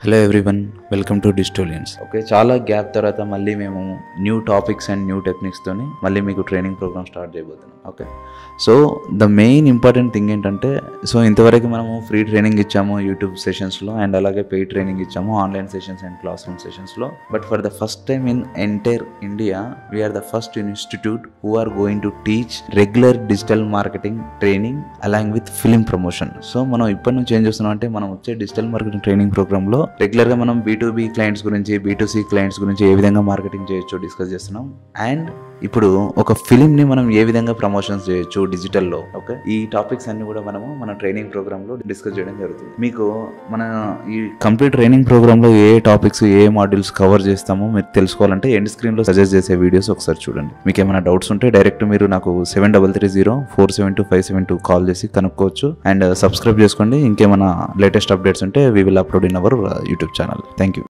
hello everyone welcome to Distolians okay చాలా gap తర్వాత మళ్ళీ మేము న్యూ టాపిక్స్ అండ్ న్యూ టెక్నిక్స్తోని మళ్ళీ మీకు ట్రైనింగ్ ప్రోగ్రామ్ స్టార్ట్ చేయబోతున్నాం okay so the main important thing ఏంటంటే సో ఇంతవరకు మనము ఫ్రీ ట్రైనింగ్ ఇచ్చాము యూట్యూబ్ సెషన్స్లో అండ్ అలాగే పెయిడ్ ట్రైనింగ్ ఇచ్చాము online sessions and classroom సెషన్స్లో but for the first time in entire India we are the first institute who are going to teach regular digital marketing training along with film promotion so మనం ఇప్పటి నుంచి ఏం చేస్తున్నాం అంటే మనం వచ్చే digital marketing training ప్రోగ్రామ్లో రెగ్యులర్గా మనం బీ టు బీ క్లయింట్స్ గురించి బీ టు సి క్లయింట్స్ గురించి ఏ విధంగా మార్కెటింగ్ చేయొచ్చో డిస్కస్ చేస్తున్నాం అండ్ ఇప్పుడు ఒక ఫిలింని మనం ఏ విధంగా ప్రమోషన్స్ చేయొచ్చు డిజిటల్లో ఓకే ఈ టాపిక్స్ అన్ని కూడా మనము మన ట్రైనింగ్ ప్రోగ్రామ్లో డిస్కస్ చేయడం జరుగుతుంది మీకు మన ఈ కంప్లీట్ ట్రైనింగ్ ప్రోగ్రామ్లో ఏ టాపిక్స్ ఏ మాడ్యూల్స్ కవర్ చేస్తామో మీరు తెలుసుకోవాలంటే ఎండ్ స్క్రీన్లో సజెస్ట్ చేసే వీడియోస్ ఒకసారి చూడండి మీకు ఏమైనా డౌట్స్ ఉంటే డైరెక్ట్ మీరు నాకు seven double three zero four seven two five seven two call చేసి కనుక్కోవచ్చు అండ్ సబ్స్క్రైబ్ చేసుకోండి ఇంకేమైనా లేటెస్ట్ అప్డేట్స్ ఉంటే we will upload in our YouTube channel thank you